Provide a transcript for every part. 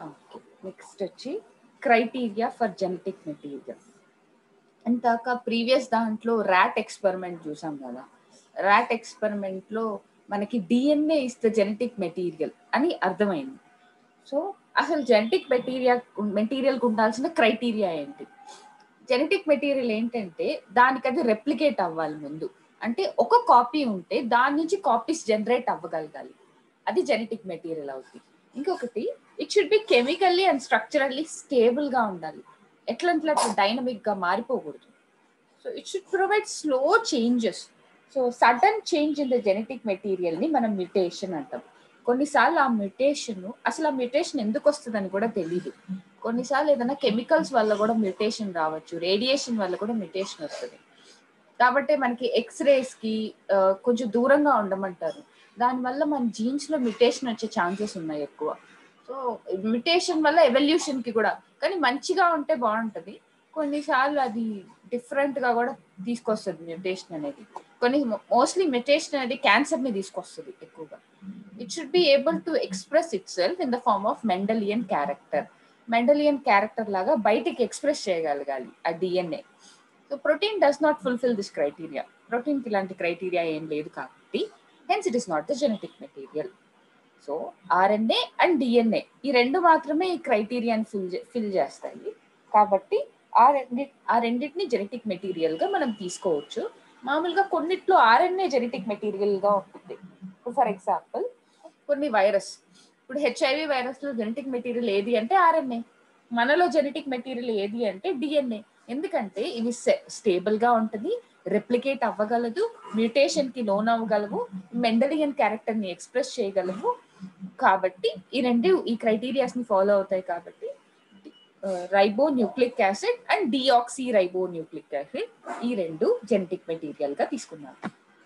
Next వచ్చి criteria for genetic material ఇంతాక previous దాంట్లో ర్యాట్ ఎక్స్పెరిమెంట్ చూసాం కదా ర్యాట్ ఎక్స్పెరిమెంట్ లో మనకి DNA is the genetic material అని అర్థమైంది సో అసలు జెనెటిక్ మెటీరియా మెటీరియల్కి ఉండాల్సిన క్రైటీరియా ఏంటి జెనెటిక్ మెటీరియల్ ఏంటంటే దానికి అది రెప్లికేట్ అవ్వాలి ముందు అంటే ఒక కాపీ ఉంటే దాని నుంచి కాపీస్ జనరేట్ అవ్వగలగాలి అది జెనెటిక్ మెటీరియల్ అవుతుంది ఇంకొకటి it should be chemically and structurally stable గా ఉండాలి ఎట్లా అట్లా డైనమిక్ గా మారిపోకూడదు so it should provide slow changes so sudden change in the genetic material ని మనం మ్యుటేషన్ అంటాం కొన్నిసార్లు ఆ మ్యుటేషన్ అసలు ఆ మ్యుటేషన్ ఎందుకు వస్తుందని కూడా తెలియదు కొన్నిసార్లు ఏదైనా కెమికల్స్ వల్ల కూడా మ్యుటేషన్ రావచ్చు రేడియేషన్ వల్ల కూడా మ్యుటేషన్ వస్తుంది కాబట్టి మనకి ఎక్స్రేస్ కి కొంచెం దూరంగా ఉండమంటారు దానివల్ల మన జీన్స్ లో మ్యుటేషన్ వచ్చే ఛాన్సెస్ ఉన్నాయి ఎక్కువ సో మ్యుటేషన్ వల్ల ఎవల్యూషన్ కి కూడా కానీ మంచిగా ఉంటే బాగుంటది కొన్నిసార్లు అది డిఫరెంట్ గా కూడా తీసుకొస్తుంది మ్యుటేషన్ అనేది కొన్ని మోస్ట్లీ మ్యుటేషన్ అనేది క్యాన్సర్ ని తీసుకొస్తుంది ఎక్కువగా it should be able to express itself in the form of Mendelian character Mendelian character లాగా బయటికి ఎక్స్ప్రెస్ చేయగలగాలి ఆ DNA so protein does not fulfil this criteria protein కి ఇలాంటి క్రైటీరియా ఏం లేదు కాబట్టి hence it is not the genetic material so RNA and DNA ఈ రెండు మాత్రమే ఈ క్రైటీరియాని ఫిల్ ఫిల్ చేస్తాయి కాబట్టి ఆ రెండి ఆ రెండింటిని జెనెటిక్ మెటీరియల్ గా మనం తీసుకోవచ్చు మామూలుగా కొన్నిట్లో ఆర్ఎన్ఏ జెనెటిక్ మెటీరియల్ గా ఉంటుంది ఇప్పుడు ఫర్ ఎగ్జాంపుల్ కొన్ని వైరస్ ఇప్పుడు హెచ్ఐవి వైరస్ లో జెనెటిక్ మెటీరియల్ ఏది అంటే ఆర్ఎన్ఏ మనలో జెనెటిక్ మెటీరియల్ ఏది అంటే డిఎన్ఏ ఎందుకంటే ఇవి స్టేబుల్ గా ఉంటుంది రెప్లికేట్ అవ్వగలదు మ్యూటేషన్ కి లోన్ అవ్వగలవు మెండలియన్ క్యారెక్టర్ ని ఎక్స్ప్రెస్ చేయగలవు కాబట్టి ఈ రెండు ఈ క్రైటీరియాస్ ని ఫాలో అవుతాయి కాబట్టి రైబో nucleic acid and రైబో nucleic acid ఈ రెండు జెనెటిక్ మెటీరియల్ గా తీసుకున్నారు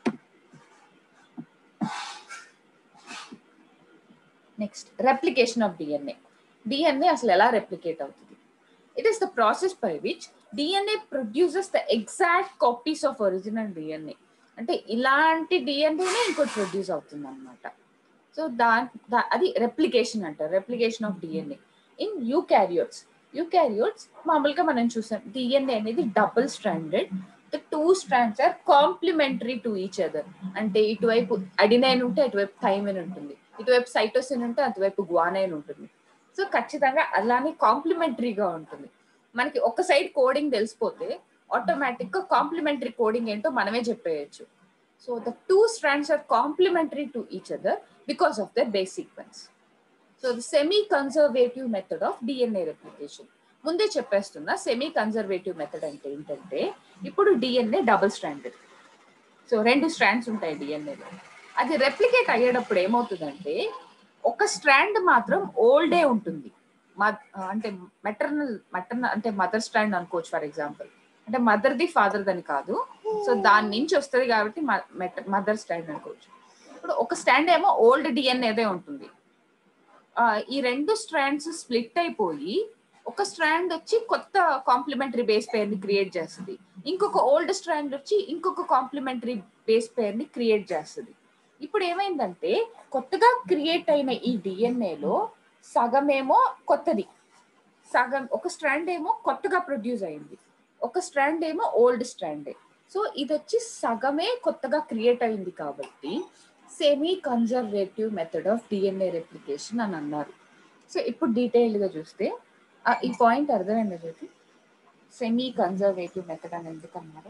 next replication of DNA DNA అసలు ఎలా రెప్లికేట్ అవుతుంది it is the process by which DNA produces the exact copies of original DNA అంటే ఇలాంటి డిఎన్ఏనే ఇంకోటి ప్రొడ్యూస్ అవుతుంది అనమాట సో దా అది రెప్లికేషన్ అంటారు replication of DNA in eukaryotes eukaryotes మామూలుగా మనం చూసాం డిఎన్ఏ అనేది double standard the two strands are complementary to each other అంటే ఇటువైపు అడినైన్ ఉంటే అటువైపు థైమిన్ ఉంటుంది ఇటువైపు సైటోసిన్ ఉంటే అటువైపు గ్వానైన్ ఉంటుంది సో ఖచ్చితంగా అలానే కాంప్లిమెంటరీగా ఉంటుంది మనకి ఒక సైడ్ కోడింగ్ తెలిసిపోతే ఆటోమేటిక్ గా కాంప్లిమెంటరీ కోడింగ్ ఏంటో మనమే చెప్పేయచ్చు so the two strands are complementary to each other because of their base sequence so the semi conservative method of DNA replication ముందే చెప్పేస్తున్నా సెమీ కన్సర్వేటివ్ మెథడ్ అంటే ఏంటంటే ఇప్పుడు డిఎన్ఏ డబుల్ స్ట్రాండెడ్ సో రెండు strands ఉంటాయి డిఎన్ఏలో అది రెప్లికేట్ అయ్యేటప్పుడు ఏమవుతుందంటే ఒక స్ట్రాండ్ మాత్రం ఓల్డే ఉంటుంది అంటే మెటర్నల్ మెటర్నల్ అంటే మదర్ స్ట్రాండ్ అనుకోవచ్చు ఫర్ ఎగ్జాంపుల్ అంటే మదర్ది ఫాదర్ అని కాదు సో దాని నుంచి వస్తుంది కాబట్టి మదర్ స్ట్రాండ్ అనుకోవచ్చు ఇప్పుడు ఒక స్టాండ్ ఏమో ఓల్డ్ డిఎన్ఏదే ఉంటుంది ఈ రెండు స్ట్రాండ్స్ స్ప్లిట్ అయిపోయి ఒక స్ట్రాండ్ వచ్చి కొత్త కాంప్లిమెంటరీ బేస్ పేర్ ని క్రియేట్ చేస్తుంది ఇంకొక ఓల్డ్ స్ట్రాండ్ వచ్చి ఇంకొక కాంప్లిమెంటరీ బేస్ పేర్ ని క్రియేట్ చేస్తుంది ఇప్పుడు ఏమైందంటే కొత్తగా క్రియేట్ అయిన ఈ డిఎన్ఏలో సగమేమో కొత్తది సగం ఒక స్ట్రాండ్ ఏమో కొత్తగా ప్రొడ్యూస్ అయింది ఒక స్ట్రాండ్ ఏమో ఓల్డ్ స్ట్రాండే సో ఇది వచ్చి సగమే కొత్తగా క్రియేట్ అయింది కాబట్టి semi conservative method of DNA replication అని అన్నారు సో ఇప్పుడు డీటెయిల్గా చూస్తే ఈ పాయింట్ అర్థమైందా జ్యోతి సెమీ కన్జర్వేటివ్ మెథడ్ అని ఎందుకు అన్నారు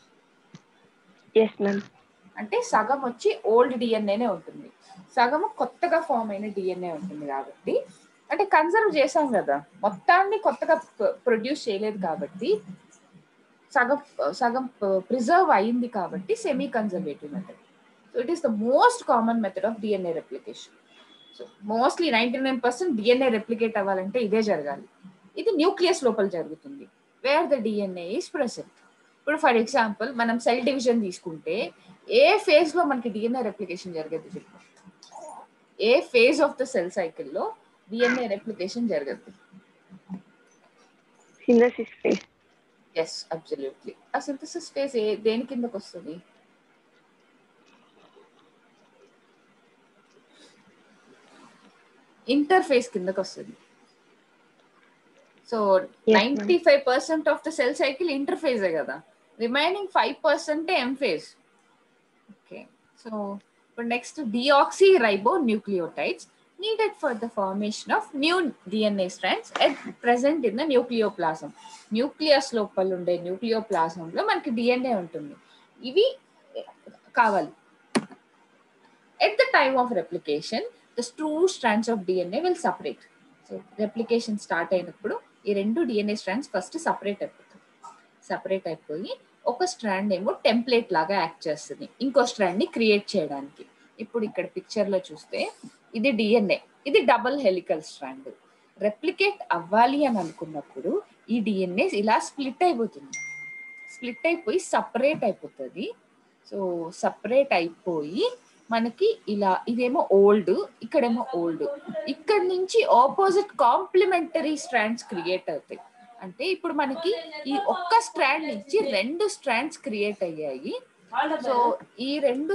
అంటే సగం వచ్చి ఓల్డ్ డిఎన్ఏనే ఉంటుంది సగం కొత్తగా ఫామ్ అయిన డిఎన్ఏ ఉంటుంది కాబట్టి అంటే కన్సర్వ్ చేసాం కదా మొత్తాన్ని కొత్తగా ప్రొడ్యూస్ చేయలేదు కాబట్టి సగం సగం ప్రిజర్వ్ అయింది కాబట్టి semi conservative method so it is the most common method of DNA replication so mostly ninety nine percent DNA replicate అవ్వాలంటే ఇదే జరగాలి ఇది న్యూక్లియస్ లోపల జరుగుతుంది where the DNA is present ఇప్పుడు ఫర్ ఎగ్జాంపుల్ మనం సెల్ డివిజన్ తీసుకుంటే ఏ ఫేజ్ లో మనకి డిఎన్ఏ రెప్లికేషన్ జరిగేది చెప్పు ఏ ఫేజ్ ఆఫ్ ద సెల్ సైకిల్లో డిఎన్ఏ రెప్లికేషన్ జరగదు సింథసిస్ ఫేజ్ ఎస్ అబ్సల్యూట్లీ ఆ సింథసిస్ ఫేజ్ ఏ దేని కిందకు వస్తుంది ఇంటర్ఫేస్ కిందకు వస్తుంది so ma'am. Ninety five percent of the cell cycle ఇంటర్ఫేజే కదా remaining five percent M phase okay so ఇప్పుడు next deoxyribonucleotides needed for the formation of new DNA strands at present in the nucleoplasm. Nucleus లోపల ఉండే న్యూక్లియోప్లాజంలో మనకి DNA ఉంటుంది ఇవి కావాలి at the time of replication the two strands of DNA will separate so replication start అయినప్పుడు ఈ రెండు డిఎన్ఏ స్ట్రాండ్స్ ఫస్ట్ సపరేట్ అయిపోతుంది సపరేట్ అయిపోయి ఒక స్ట్రాండ్ ఏమో టెంప్లెట్ లాగా యాక్ట్ చేస్తుంది ఇంకో స్ట్రాండ్ ని క్రియేట్ చేయడానికి ఇప్పుడు ఇక్కడ పిక్చర్ లో చూస్తే ఇది డిఎన్ఏ ఇది డబుల్ హెలికల్ స్ట్రాండ్ రెప్లికేట్ అవ్వాలి అని అనుకున్నప్పుడు ఈ డిఎన్ఏ ఇలా స్ప్లిట్ అయిపోతుంది స్ప్లిట్ అయిపోయి సపరేట్ అయిపోతుంది సో సపరేట్ అయిపోయి మనకి ఇలా ఇదేమో ఓల్డ్ ఇక్కడేమో ఓల్డ్ ఇక్కడ నుంచి ఆపోజిట్ కాంప్లిమెంటరీ స్ట్రాండ్స్ క్రియేట్ అవుతాయి అంటే ఇప్పుడు మనకి ఈ ఒక్క స్ట్రాండ్ నుంచి రెండు స్ట్రాండ్స్ క్రియేట్ అయ్యాయి సో ఈ రెండు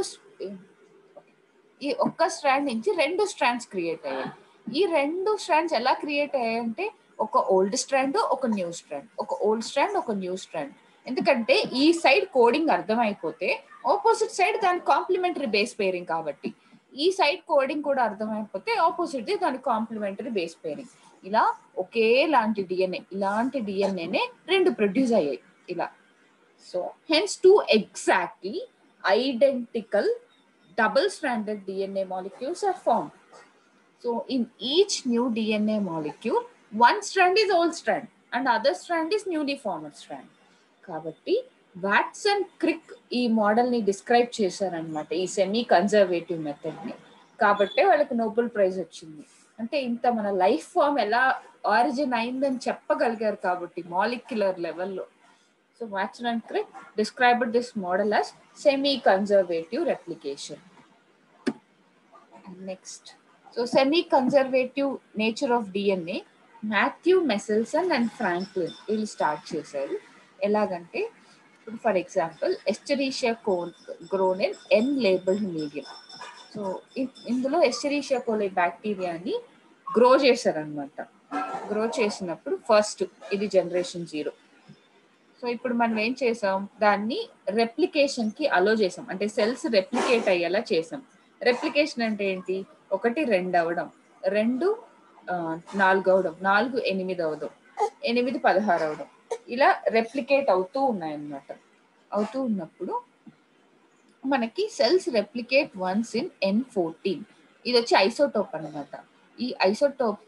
ఈ ఒక్క స్ట్రాండ్ నుంచి రెండు స్ట్రాండ్స్ క్రియేట్ అయ్యాయి ఈ రెండు స్ట్రాండ్స్ ఎలా క్రియేట్ అయ్యాయంటే ఒక ఓల్డ్ స్ట్రాండ్ ఒక న్యూ స్ట్రాండ్ ఒక ఓల్డ్ స్ట్రాండ్ ఒక న్యూ స్ట్రాండ్ ఎందుకంటే ఈ సైడ్ కోడింగ్ అర్థమైపోతే ఆపోజిట్ సైడ్ దాని కాంప్లిమెంటరీ బేస్ పేరింగ్ కాబట్టి ఈ సైడ్ కోడింగ్ కూడా అర్థమైపోతే ఆపోజిట్ దాని కాంప్లిమెంటరీ బేస్ పేరింగ్ ఇలా ఒకేలాంటి డిఎన్ఏ ఇలాంటి డిఎన్ఏనే రెండు ప్రొడ్యూస్ అయ్యాయి ఇలా so hence two exactly identical double stranded DNA molecules are formed. So in each new DNA molecule, one strand is old strand and other strand is newly formed strand. కాబట్టి Watson Crick ఈ model ని describe చేశారనమాట ఈ semi conservative method ని కాబట్టి వాళ్ళకి Nobel prize వచ్చింది అంటే ఇంత మన లైఫ్ ఫామ్ ఎలా ఆరిజిన్ అయిందని చెప్పగలిగారు కాబట్టి మాలిక్యులర్ లెవెల్లో so Watson and Crick described this model as semi-conservative replication. And next, so semi-conservative nature of DNA, Matthew Meselson and Franklin వీళ్ళు స్టార్ట్ చేశారు ఎలాగంటే ఇప్పుడు for example Escherichia coli grown in N labelled medium so ఇందులో Escherichia coli బ్యాక్టీరియాని grow చేశారనమాట grow చేసినప్పుడు first ఇది generation zero so ఇప్పుడు మనం ఏం చేసాం దాన్ని రెప్లికేషన్ కి అలో చేసాం అంటే సెల్స్ రెప్లికేట్ అయ్యేలా చేసాం రెప్లికేషన్ అంటే ఏంటి ఒకటి రెండు అవడం రెండు నాలుగు అవడం నాలుగు ఎనిమిది అవడం ఎనిమిది పదహారు అవడం ఇలా రెప్లికేట్ అవుతూ ఉన్నాయన్నమాట అవుతూ ఉన్నప్పుడు మనకి cells replicate once in N fourteen ఇది వచ్చి ఐసోటోప్ అనమాట ఈ ఐసోటోప్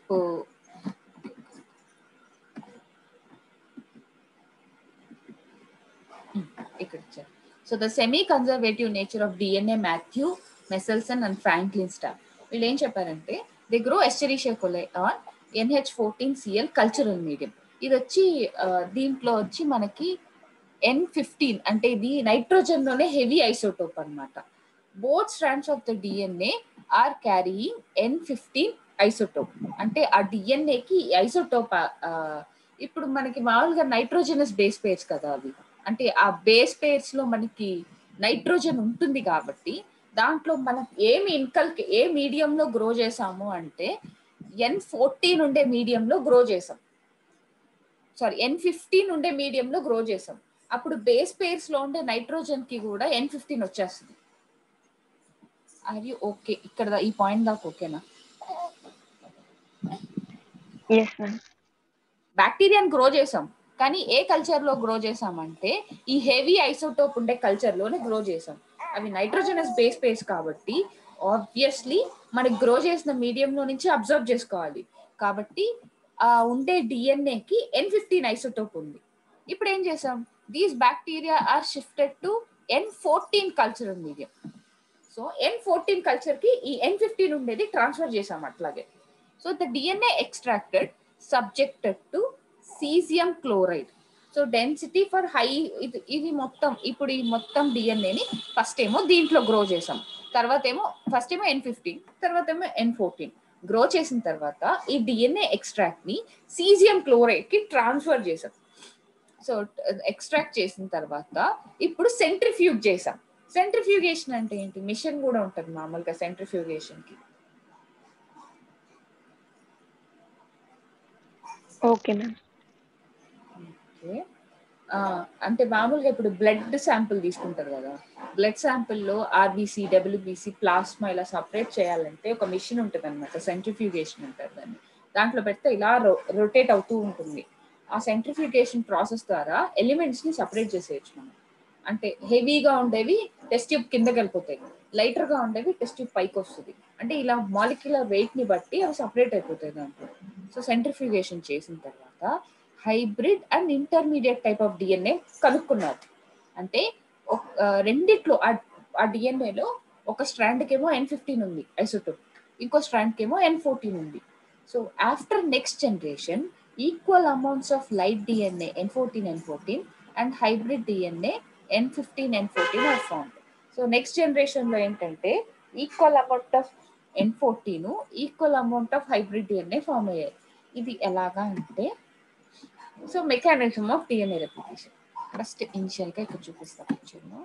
ఇక్కడ ఇచ్చారు so the semi conservative nature of DNA Matthew Meselson and Franklin Stahl వీళ్ళు ఏం చెప్పారంటే they grow Escherichia coli on NH fourteen Cl cultural medium ఇది వచ్చి దీంట్లో వచ్చి మనకి ఎన్ ఫిఫ్టీన్ అంటే ఇది నైట్రోజన్ లోనే హెవీ ఐసోటోప్ అనమాట both strands of the DNA are carrying N fifteen isotope అంటే ఆ డిఎన్ఏకి ఐసోటోప్ ఇప్పుడు మనకి మామూలుగా నైట్రోజనస్ బేస్ పేర్స్ కదా అవి అంటే ఆ బేస్ పేర్స్ లో మనకి నైట్రోజన్ ఉంటుంది కాబట్టి దాంట్లో మనం ఏమి ఇన్కల్కి ఏ మీడియంలో గ్రో చేసాము అంటే ఎన్ ఫోర్టీన్ ఉండే మీడియంలో గ్రో చేసాం సారీ ఎన్ ఫిఫ్టీన్ ఉండే మీడియంలో గ్రో చేసాం అప్పుడు బేస్ పేర్స్ లో ఉండే నైట్రోజన్ కి కూడా ఎన్ ఫిఫ్టీన్ వచ్చేస్తుంది అది ఓకే ఇక్కడ ఈ పాయింట్ దాకా ఓకేనా బ్యాక్టీరియాని గ్రో చేసాం కానీ ఏ కల్చర్ లో గ్రో చేసామంటే ఈ హెవీ ఐసోటోప్ ఉండే కల్చర్ లోనే గ్రో చేసాం అవి నైట్రోజనస్ బేస్ పేస్ కాబట్టి ఆబ్వియస్లీ మనకి గ్రో చేసిన మీడియంలో నుంచి అబ్జర్వ్ చేసుకోవాలి కాబట్టి ఆ ఉండే డిఎన్ఏకి ఎన్ ఫిఫ్టీన్ ఐసోటోప్ ఉంది ఇప్పుడు ఏం చేసాం these bacteria are shifted to N fourteen cultural medium so N fourteen culture కి ఈ ఎన్ ఫిఫ్టీన్ ఉండేది ట్రాన్స్ఫర్ చేసాం అట్లాగే so the DNA extracted subjected to caesium chloride so density for high ఇది ఇది మొత్తం ఇప్పుడు ఈ మొత్తం డిఎన్ఏని ఫస్ట్ ఏమో దీంట్లో గ్రో చేసాం తర్వాత ఏమో ఫస్ట్ ఏమో ఎన్ ఫిఫ్టీన్ తర్వాత ఏమో ఎన్ ఫోర్టీన్ గ్రో చేసిన తర్వాత ఈ డిఎన్ఏ ఎక్స్ట్రాక్ట్ ని సీజియం క్లోరైడ్ కి ట్రాన్స్ఫర్ చేసాం సో ఎక్స్ట్రాక్ట్ చేసిన తర్వాత ఇప్పుడు సెంట్రిఫ్యూగ్ చేసాం సెంట్రిఫ్యూగేషన్ అంటే ఏంటి మిషన్ కూడా ఉంటుంది మామూలుగా సెంట్రిఫ్యూగేషన్ కి ఓకే మ్యామ్ అంటే ఆ, అంటే మామూలుగా ఇప్పుడు బ్లడ్ శాంపుల్ తీసుకుంటారు కదా బ్లడ్ శాంపుల్లో ఆర్బీసీ డబ్ల్యూబీసీ ప్లాస్మా ఇలా సపరేట్ చేయాలంటే ఒక మిషన్ ఉంటుంది అనమాట సెంట్రిఫ్యూగేషన్ అంటారు దాన్ని దాంట్లో పెడితే ఇలా రొటేట్ అవుతూ ఉంటుంది ఆ సెంట్రిఫ్యూగేషన్ ప్రాసెస్ ద్వారా ఎలిమెంట్స్ ని సపరేట్ చేసేయచ్చు మనం అంటే హెవీగా ఉండేవి టెస్ట్ ట్యూబ్ కిందకి వెళ్ళిపోతాయి లైటర్ గా ఉండేవి టెస్ట్ ట్యూబ్ పైకి వస్తుంది అంటే ఇలా మాలిక్యులర్ వెయిట్ ని బట్టి అవి సపరేట్ అయిపోతాయి దాంట్లో సో సెంట్రిఫ్యూగేషన్ చేసిన తర్వాత hybrid and intermediate type of DNA కనుక్కున్నారు అంటే ఒక- ఆ, రెండిట్లో ఆ- ఆ డిఎన్ఏలో ఒక స్ట్రాండ్ కేమో ఎన్ ఫిఫ్టీన్ ఉంది ఐసోటోప్ ఇంకో స్ట్రాండ్ కేమో ఎన్ ఫోర్టీన్ ఉంది so after next generation equal amounts of light DNA N fourteen N fourteen and hybrid DNA N fifteen N fourteen are found so next generation లో ఏంటంటే equal amount of N fourteen equal amount of hybrid DNA form అయ్యాయి ఇది ఎలాగా అంటే so mechanism of DNA replication first initial గా ఇక్కడ చూపిస్తాను పిక్చర్లో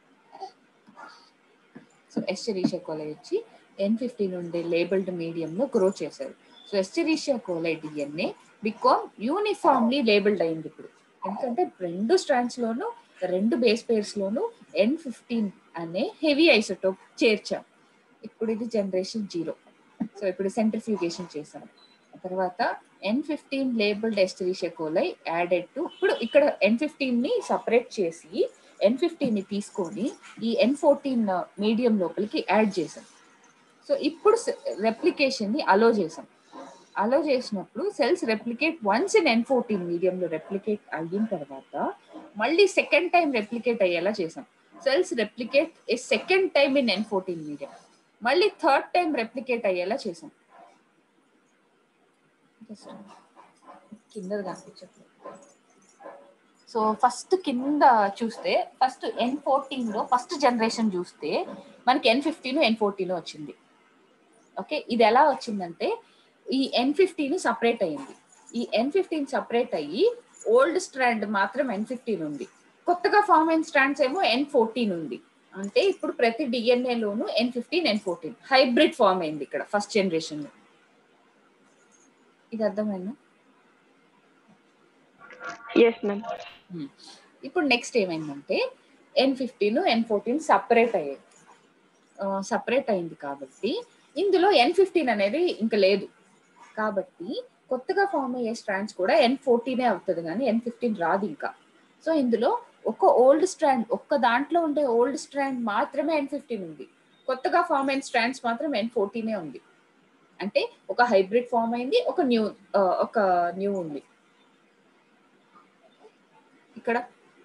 సో ఎస్టరీషియా కోలై వచ్చి ఎన్ ఫిఫ్టీన్ ఉండే లేబుల్డ్ మీడియంలో గ్రో చేశారు so Escherichia coli DNA become uniformly labelled అయింది ఇప్పుడు ఎందుకంటే రెండు స్ట్రాండ్స్ లోను రెండు బేస్ పేర్స్ లోను ఎన్ ఫిఫ్టీన్ అనే హెవీ ఐసోటోప్ చేర్చాం ఇప్పుడు ఇది జనరేషన్ జీరో సో ఇప్పుడు సెంట్రిఫ్యూగేషన్ చేసాం తర్వాత N fifteen labelled Escherichia coli added to ఇప్పుడు ఇక్కడ ఎన్ ఫిఫ్టీన్ ని సపరేట్ చేసి ఎన్ ఫిఫ్టీన్ ని తీసుకొని ఈ ఎన్ ఫోర్టీన్ మీడియం లోపలికి యాడ్ చేసాం సో ఇప్పుడు రెప్లికేషన్ ని అలో చేసాం అలో చేసినప్పుడు cells replicate once in N fourteen మీడియంలో రెప్లికేట్ అయిన తర్వాత మళ్ళీ సెకండ్ టైం రెప్లికేట్ అయ్యేలా చేసాం cells replicate a second time in N fourteen medium మళ్ళీ థర్డ్ టైం రెప్లికేట్ అయ్యేలా చేసాం కింద కనిపించట్లేదు సో ఫస్ట్ కింద చూస్తే ఫస్ట్ ఎన్ ఫోర్టీన్ లో ఫస్ట్ జనరేషన్ చూస్తే మనకి ఎన్ ఫిఫ్టీన్ ఎన్ ఫోర్టీన్ వచ్చింది ఓకే ఇది ఎలా వచ్చిందంటే ఈ ఎన్ ఫిఫ్టీన్ సపరేట్ అయ్యింది ఈ ఎన్ ఫిఫ్టీన్ సపరేట్ అయ్యి ఓల్డ్ స్ట్రాండ్ మాత్రం ఎన్ ఫిఫ్టీన్ ఉంది కొత్తగా ఫామ్ అయిన స్ట్రాండ్స్ ఏమో ఎన్ ఫోర్టీన్ ఉంది అంటే ఇప్పుడు ప్రతి డిఎన్ఏ లోను N fifteen N fourteen hybrid form అయింది ఇక్కడ ఫస్ట్ జనరేషన్ లో ఇది అర్థమైందా ఎస్ మ్యామ్ ఇప్పుడు నెక్స్ట్ ఏమైందంటే N fifteen N fourteen separate అయ్యాయి సపరేట్ అయింది కాబట్టి ఇందులో ఎన్ ఫిఫ్టీన్ అనేది ఇంకా లేదు కాబట్టి కొత్తగా ఫామ్ అయ్యే స్ట్రాండ్స్ కూడా ఎన్ ఫోర్టీనే అవుతుంది కానీ ఎన్ ఫిఫ్టీన్ రాదు ఇంకా సో ఇందులో ఒక ఓల్డ్ స్ట్రాండ్ ఒక్క దాంట్లో ఉండే ఓల్డ్ స్ట్రాండ్ మాత్రమే ఎన్ ఫిఫ్టీన్ ఉంది కొత్తగా ఫామ్ అయిన స్ట్రాండ్స్ మాత్రం ఎన్ ఫోర్టీనే ఉంది అంటే ఒక హైబ్రిడ్ ఫామ్ అయింది ఒక న్యూ ఒక న్యూ ఉంది ఇక్కడ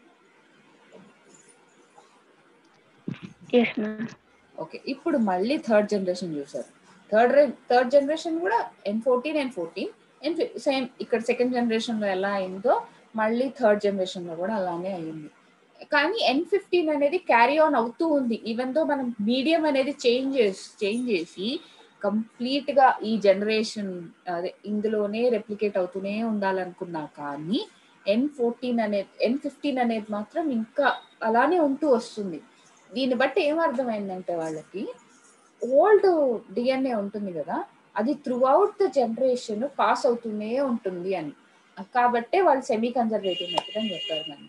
ఎస్ మ్యామ్ ఓకే ఇప్పుడు మళ్ళీ థర్డ్ జనరేషన్ చూసారు థర్డ్ థర్డ్ జనరేషన్ కూడా N fourteen N fourteen N same ఇక్కడ సెకండ్ జనరేషన్ లో ఎలా అయిందో మళ్ళీ థర్డ్ జనరేషన్ లో కూడా అలానే అయింది కానీ ఎన్ ఫిఫ్టీన్ అనేది క్యారీ ఆన్ అవుతూ ఉంది ఈవెన్ దో మనం మీడియం అనేది చేంజ్ చేసి చేంజ్ చేసి కంప్లీట్ గా ఈ జనరేషన్ అదే ఇందులోనే రెప్లికేట్ అవుతూనే ఉండాలనుకున్నా కానీ ఎన్ ఫోర్టీన్ అనేది ఎన్ ఫిఫ్టీన్ అనేది మాత్రం ఇంకా అలానే ఉంటూ వస్తుంది దీన్ని బట్టి ఏం అర్థమైందంటే వాళ్ళకి ఓల్డ్ డిఎన్ఏ ఉంటుంది కదా అది throughout the generation pass అవుతూనే ఉంటుంది అని కాబట్టే వాళ్ళు సెమీ కన్జర్వేటివ్ మెథడ్ అని చెప్పారు మనం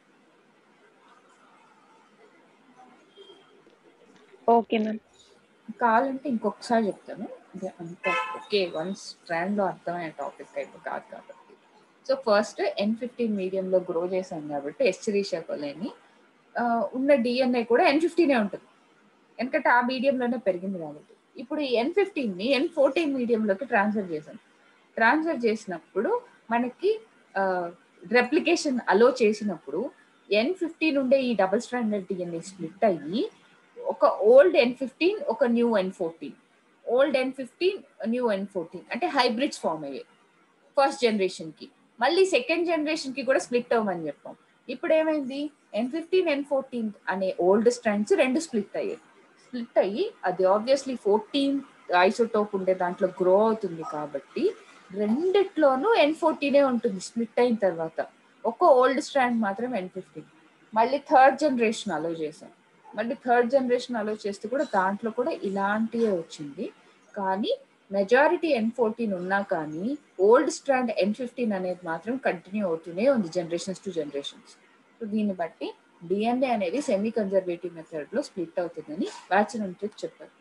ఓకే మ్యామ్ కావాలంటే ఇంకొకసారి చెప్తాను ఇది అంత ఓకే వన్ స్ట్రాండ్ లో అర్థమైన టాపిక్ అయితే కాదు కాబట్టి సో ఫస్ట్ ఎన్ ఫిఫ్టీన్ మీడియంలో గ్రో చేశాం కాబట్టి ఎస్చరీషా కొలేని ఉన్న డిఎన్ఏ కూడా ఎన్ ఫిఫ్టీనే ఉంటుంది ఎందుకంటే ఆ మీడియంలోనే పెరిగింది కాబట్టి ఇప్పుడు ఈ ఎన్ ఫిఫ్టీన్ ని ఎన్ ఫోర్టీన్ మీడియంలోకి ట్రాన్స్ఫర్ చేసాం ట్రాన్స్ఫర్ చేసినప్పుడు మనకి రెప్లికేషన్ అలో చేసినప్పుడు ఎన్ ఫిఫ్టీన్ ఉండే ఈ డబుల్ స్టాండర్డ్ డిఎన్ఏ స్ప్లిట్ అయ్యి ఒక ఓల్డ్ ఎన్ ఫిఫ్టీన్ ఒక new N fourteen old N fifteen new N fourteen అంటే హైబ్రిడ్స్ ఫామ్ అయ్యాయి ఫస్ట్ జనరేషన్ కి మళ్ళీ సెకండ్ జనరేషన్ కి కూడా స్ప్లిట్ అవ్వమని చెప్పాం ఇప్పుడు ఏమైంది ఎన్ ఫిఫ్టీన్ ఎన్ ఫోర్టీన్ అనే ఓల్డ్ స్ట్రాండ్స్ రెండు స్ప్లిట్ అయ్యాయి స్ప్లిట్ అయ్యి అది ఆబ్వియస్లీ ఫోర్టీన్ ఐసోటోప్ ఉండే దాంట్లో గ్రో అవుతుంది కాబట్టి రెండిట్లోనూ ఎన్ ఫోర్టీనే ఉంటుంది స్ప్లిట్ అయిన తర్వాత ఒక ఓల్డ్ స్ట్రాండ్ మాత్రం ఎన్ ఫిఫ్టీన్ మళ్ళీ థర్డ్ జనరేషన్ అలో చేసాం మళ్ళీ థర్డ్ జనరేషన్ అలో చేస్తే కూడా దాంట్లో కూడా ఇలాంటివే వచ్చింది కానీ మెజారిటీ ఎన్ ఫోర్టీన్ ఉన్నా కానీ ఓల్డ్ స్ట్రాండ్ ఎన్ ఫిఫ్టీన్ అనేది మాత్రం కంటిన్యూ అవుతూనే ఉంది జనరేషన్స్ టు జనరేషన్స్ సో దీన్ని బట్టి డిఎన్ఏ అనేది సెమీ కన్జర్వేటివ్ మెథడ్ లో స్ప్లిట్ అవుతుందని వ్యాక్సిన్ ఉంటే చెప్పారు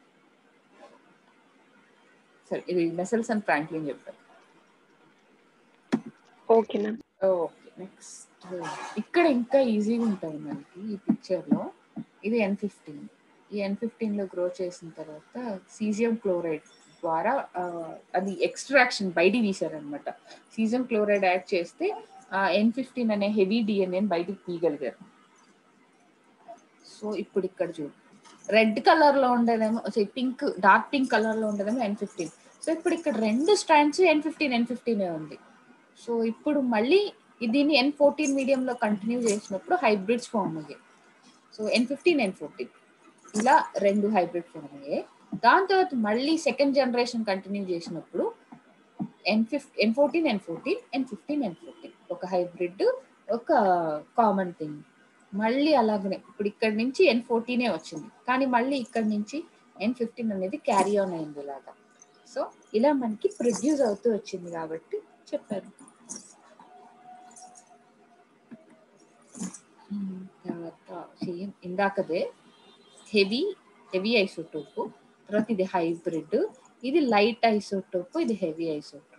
సరే ఇది మెసల్స్ అండ్ ఫ్రాంక్లిన్ చెప్పారు ఓకే మ్యామ్ ఓకే నెక్స్ట్ ఇక్కడ ఇంకా ఈజీగా ఉంటుంది మనకి ఈ పిక్చర్ లో ఇది ఎన్ ఫిఫ్టీన్ ఈ ఎన్ ఫిఫ్టీన్ లో గ్రో చేసిన తర్వాత సీజియం క్లోరైడ్ ద్వారా ఆ, అది ఎక్స్ట్రాక్షన్ బయట తీశారనమాట సీజియం క్లోరైడ్ యాడ్ చేస్తే ఎన్ ఫిఫ్టీన్ అనే హెవీ డిఎన్ఏ బయటికి తీయగలిగారు సో ఇప్పుడు ఇక్కడ చూడు రెడ్ కలర్ లో ఉండేదేమో పింక్ డార్క్ పింక్ కలర్ లో ఉండేదేమో ఎన్ ఫిఫ్టీన్ సో ఇప్పుడు ఇక్కడ రెండు strands N fifteen N fifteen ఉంది సో ఇప్పుడు మళ్ళీ దీన్ని ఎన్ ఫోర్టీన్ మీడియం లో కంటిన్యూ చేసినప్పుడు హైబ్రిడ్స్ ఫామ్ అయ్యాయి so N fifteen N fourteen ఇలా రెండు హైబ్రిడ్ ఫామ్ అయ్యాయి దాని తర్వాత మళ్ళీ సెకండ్ జనరేషన్ కంటిన్యూ చేసినప్పుడు ఎన్ ఫిఫ్ N fourteen N fourteen N fifteen N fourteen ఒక హైబ్రిడ్ ఒక కామన్ థింగ్ మళ్ళీ అలాగనే ఇప్పుడు ఇక్కడ నుంచి ఎన్ ఫోర్టీనే వచ్చింది కానీ మళ్ళీ ఇక్కడ నుంచి ఎన్ ఫిఫ్టీన్ అనేది క్యారీ ఆన్ అయింది ఇలాగా సో ఇలా మనకి ప్రొడ్యూస్ అవుతూ వచ్చింది కాబట్టి చెప్పారు ఉమ్, తర్వాత సేమ్ ఇందాకదే హెవీ హెవీ ఐసోటోప్ తర్వాత ఇది హైబ్రిడ్ ఇది లైట్ ఐసోటోప్ ఇది heavy isotope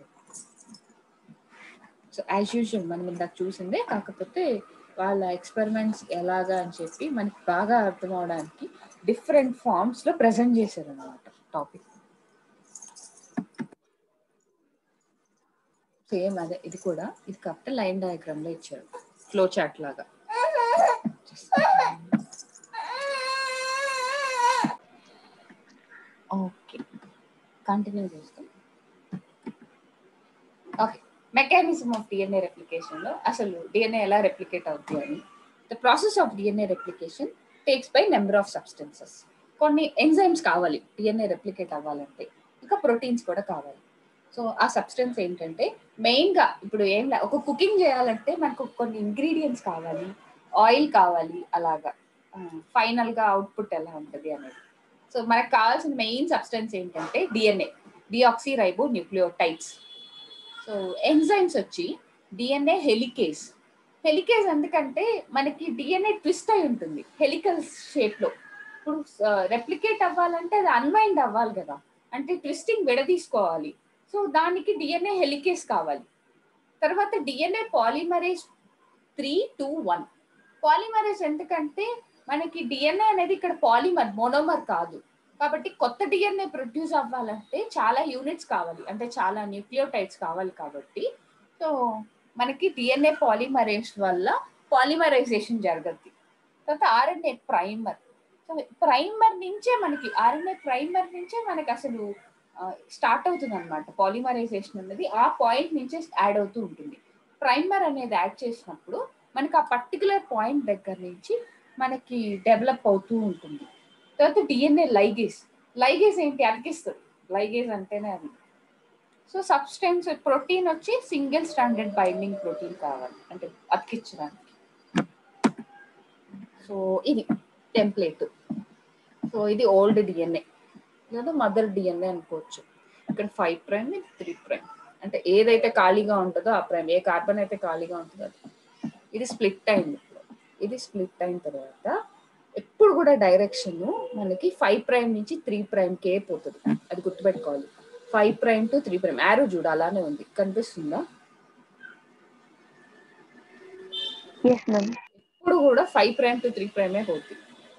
so as usual మనం ఇందాక చూసిందే కాకపోతే వాళ్ళ ఎక్స్పెరిమెంట్స్ ఎలాగా అని చెప్పి మనకి బాగా అర్థం అవడానికి డిఫరెంట్ ఫార్మ్స్ లో ప్రజెంట్ చేశారు అనమాట టాపిక్ సేమ్ అదే ఇది కూడా ఇది కాకపోతే లైన్ డయాగ్రామ్ లో ఇచ్చారు ఫ్లో చార్ట్ లాగా ఓకే కంటిన్యూ చేస్తాం okay mechanism of DNA replication లో అసలు డిఎన్ఏ ఎలా రెప్లికేట్ అవుతుంది అని the process of DNA replication takes by number of substances కొన్ని ఎంజైమ్స్ కావాలి డిఎన్ఏ రెప్లికేట్ అవ్వాలంటే ఇంకా ప్రోటీన్స్ కూడా కావాలి సో ఆ సబ్స్టెన్స్ ఏంటంటే మెయిన్ గా ఇప్పుడు ఏం లే ఒక కుకింగ్ చేయాలంటే మనకు కొన్ని ఇంగ్రీడియంట్స్ కావాలి ఆయిల్ కావాలి అలాగా ఫైనల్ గా అవుట్పుట్ ఎలా ఉంటుంది అనేది సో మనకు కావాల్సిన మెయిన్ సబ్స్టెన్స్ ఏంటంటే DNA deoxyribonucleotides so enzymes వచ్చి డిఎన్ఏ హెలికేస్ హెలికేస్ ఎందుకంటే మనకి డిఎన్ఏ ట్విస్ట్ అయి ఉంటుంది హెలికల్ షేప్ లో ఇప్పుడు రెప్లికేట్ అవ్వాలంటే అది అన్వైండ్ అవ్వాలి కదా అంటే ట్విస్టింగ్ విడదీసుకోవాలి సో దానికి డిఎన్ఏ హెలికేస్ కావాలి తర్వాత DNA polymerase three two one polymerase ఎందుకంటే మనకి డిఎన్ఏ అనేది ఇక్కడ పాలిమర్ మోనోమర్ కాదు కాబట్టి కొత్త డిఎన్ఏ ప్రొడ్యూస్ అవ్వాలంటే చాలా యూనిట్స్ కావాలి అంటే చాలా న్యూక్లియోటైడ్స్ కావాలి కాబట్టి సో మనకి డిఎన్ఏ పాలిమరేజ్ వల్ల పాలిమరైజేషన్ జరగద్ది తర్వాత ఆర్ఎన్ఏ ప్రైమర్ సో ప్రైమర్ నుంచే మనకి ఆర్ఎన్ఏ ప్రైమర్ నుంచే మనకి అసలు స్టార్ట్ అవుతుంది అనమాట పాలిమరైజేషన్ అనేది ఆ పాయింట్ నుంచే యాడ్ అవుతూ ఉంటుంది ప్రైమర్ అనేది యాడ్ చేసినప్పుడు మనకి ఆ పర్టికులర్ పాయింట్ దగ్గర నుంచి మనకి డెవలప్ అవుతూ ఉంటుంది తర్వాత డిఎన్ఏ లైగేస్ లైగేస్ ఏంటి అతికిస్తుంది లైగేస్ అంటేనే అది సో సబ్స్టెన్స్ ప్రోటీన్ వచ్చి సింగిల్ స్టాండర్డ్ బైండింగ్ ప్రోటీన్ కావాలి అంటే అతికించడానికి సో ఇది టెంప్లెట్ సో ఇది ఓల్డ్ డిఎన్ఏ లేదా మదర్ డిఎన్ఏ అనుకోవచ్చు ఇక్కడ ఫైవ్ ప్రైమ్ ఇది త్రీ ప్రైమ్ అంటే ఏదైతే ఖాళీగా ఉంటుందో ఆ ప్రైమ్ ఏ కార్బన్ అయితే ఖాళీగా ఉంటుందో అది ఇది స్ప్లిట్ అయింది ఇది స్ప్లిట్ అయిన తర్వాత ఎప్పుడు కూడా డైరెక్షన్ మనకి ఫైవ్ ప్రైమ్ నుంచి త్రీ ప్రైమ్ కే పోతుంది అది గుర్తుపెట్టుకోవాలి five prime to three prime arrow చూడు అలానే ఉంది కనిపిస్తుందా ఎస్ మ్యామ్ ఇప్పుడు కూడా ఫైవ్ ప్రైమ్ టు త్రీ ప్రైమే పోతుంది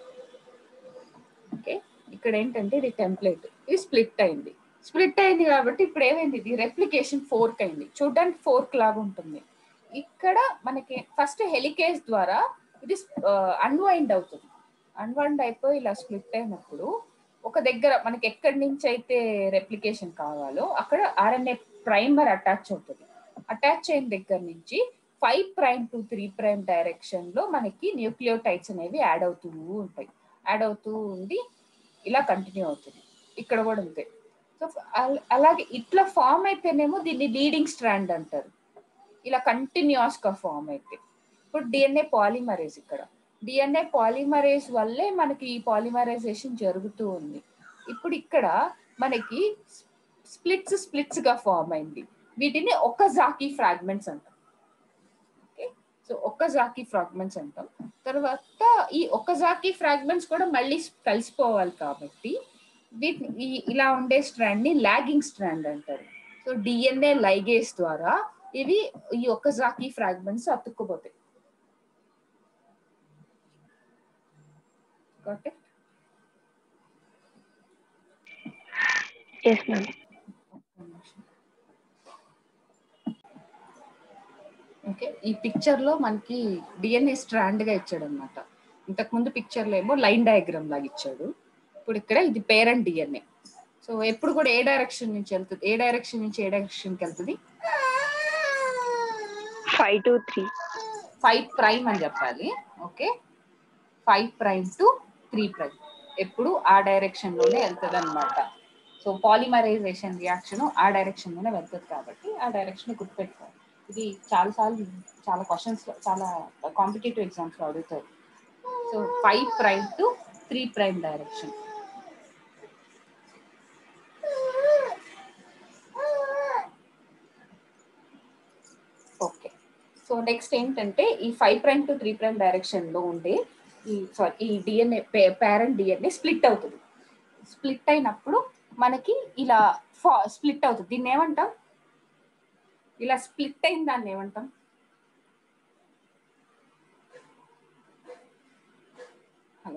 ఓకే ఇక్కడ ఏంటంటే ఇది టెంప్లెట్ ఇది స్ప్లిట్ అయింది స్ప్లిట్ అయింది కాబట్టి ఇప్పుడు ఏమైంది ఇది రెప్లికేషన్ ఫోర్క్ అయింది చూడడానికి ఫోర్క్ లాగా ఉంటుంది ఇక్కడ మనకి ఫస్ట్ హెలికేస్ ద్వారా ఇది అన్వైండ్ అవుతుంది అన్వైండ్ అయిపోయి ఇలా స్ప్లిట్ అయినప్పుడు ఒక దగ్గర మనకి ఎక్కడి నుంచి అయితే రెప్లికేషన్ కావాలో అక్కడ ఆర్ఎన్ఏ ప్రైమర్ అటాచ్ అవుతుంది అటాచ్ అయిన దగ్గర నుంచి five prime to three prime direction లో మనకి న్యూక్లియోటైడ్స్ అనేవి యాడ్ అవుతూ ఉంటాయి యాడ్ అవుతూ ఉండి ఇలా కంటిన్యూ అవుతుంది ఇక్కడ కూడా అంతే సో అలాగే ఇట్లా ఫామ్ అయితేనేమో దీన్ని లీడింగ్ స్ట్రాండ్ అంటారు ఇలా కంటిన్యూస్ గా ఫామ్ అయితే ఇప్పుడు డిఎన్ఏ పాలిమరేజ్ ఇక్కడ డిఎన్ఏ పాలిమరేజ్ వల్లే మనకి ఈ పాలిమరైజేషన్ జరుగుతూ ఉంది ఇప్పుడు ఇక్కడ మనకి స్ప్లిట్స్ స్ప్లిట్స్ గా ఫామ్ అయింది వీటిని ఒక జాకీ ఫ్రాగ్మెంట్స్ అంటాం okay so Okazaki fragments అంటాం తర్వాత ఈ ఒక్క జాకీ ఫ్రాగ్మెంట్స్ కూడా మళ్ళీ కలిసిపోవాలి కాబట్టి వీటిని ఈ- ఇలా ఉండే స్ట్రాండ్ ని లాగింగ్ స్ట్రాండ్ అంటారు సో డిఎన్ఏ లైగేస్ ద్వారా ఇవి ఈ ఒక్క జాకీ ఫ్రాగ్మెంట్స్ అతుక్కుపోతాయి Got it? Yes ma'am okay ఈ పిక్చర్ లో మనకి డిఎన్ఏ స్ట్రాండ్ గా ఇచ్చాడు అనమాట ఇంతకు ముందు పిక్చర్ లో ఏమో లైన్ డయాగ్రామ్ లాగా ఇచ్చాడు ఇప్పుడు ఇక్కడ ఇది పేరెంట్ డిఎన్ఏ సో ఎప్పుడు కూడా ఏ డైరెక్షన్ నుంచి వెళ్తుంది ఏ డైరెక్షన్ నుంచి ఏ డైరెక్షన్ కి వెళ్తుంది five to three five prime అని చెప్పాలి okay five prime to three prime ఎప్పుడు ఆ డైరెక్షన్ లోనే వెళ్తుంది అనమాట సో పాలిమరైజేషన్ రియాక్షన్ ఆ డైరెక్షన్ లోనే వెళ్తుంది కాబట్టి ఆ డైరెక్షన్ గుర్తుపెట్టుకోవాలి ఇది చాలా సార్లు చాలా క్వశ్చన్స్ చాలా కాంపిటేటివ్ ఎగ్జామ్స్ లో అడుగుతారు so five prime to three prime direction okay so next ఏంటంటే ఈ five prime to three prime direction లో ఉండే ఈ సారీ ఈ డిఎన్ఏ పేరెంట్ డిఎన్ఏ స్ప్లిట్ అవుతుంది స్ప్లిట్ అయినప్పుడు మనకి ఇలా స్ప్లిట్ అవుతుంది దీన్ని ఏమంటాం ఇలా స్ప్లిట్ అయిన దాన్ని ఏమంటాం hello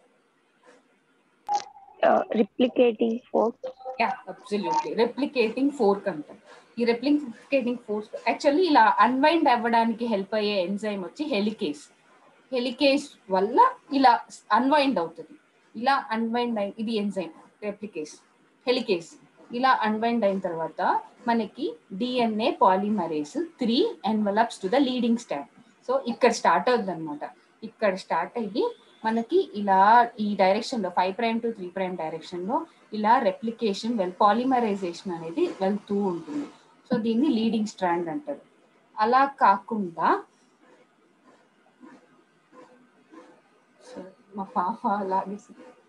replicating fork yeah absolutely replicating fork అంటాం ఈ రెప్లికేటింగ్ ఫోర్స్ యాక్చువల్లీ ఇలా అన్వైండ్ అవ్వడానికి హెల్ప్ అయ్యే ఎంజైమ్ వచ్చి హెలికేస్ హెలికేస్ వల్ల ఇలా అన్వైండ్ అవుతుంది ఇలా అన్వైండ్ అయి ఇది ఎంజైమ్ రెప్లికేస్ హెలికేస్ ఇలా అన్వైండ్ అయిన తర్వాత మనకి DNA polymerase three envelops to the leading stand so ఇక్కడ స్టార్ట్ అవుతుంది అనమాట ఇక్కడ స్టార్ట్ అయ్యి మనకి ఇలా ఈ డైరెక్షన్ లో five prime to three prime direction లో ఇలా రెప్లికేషన్ వెల్ పాలిమరైజేషన్ అనేది వెళ్తూ ఉంటుంది సో దీన్ని లీడింగ్ స్ట్రాండ్ అంటారు అలా కాకుండా సో మా పాప అలాగే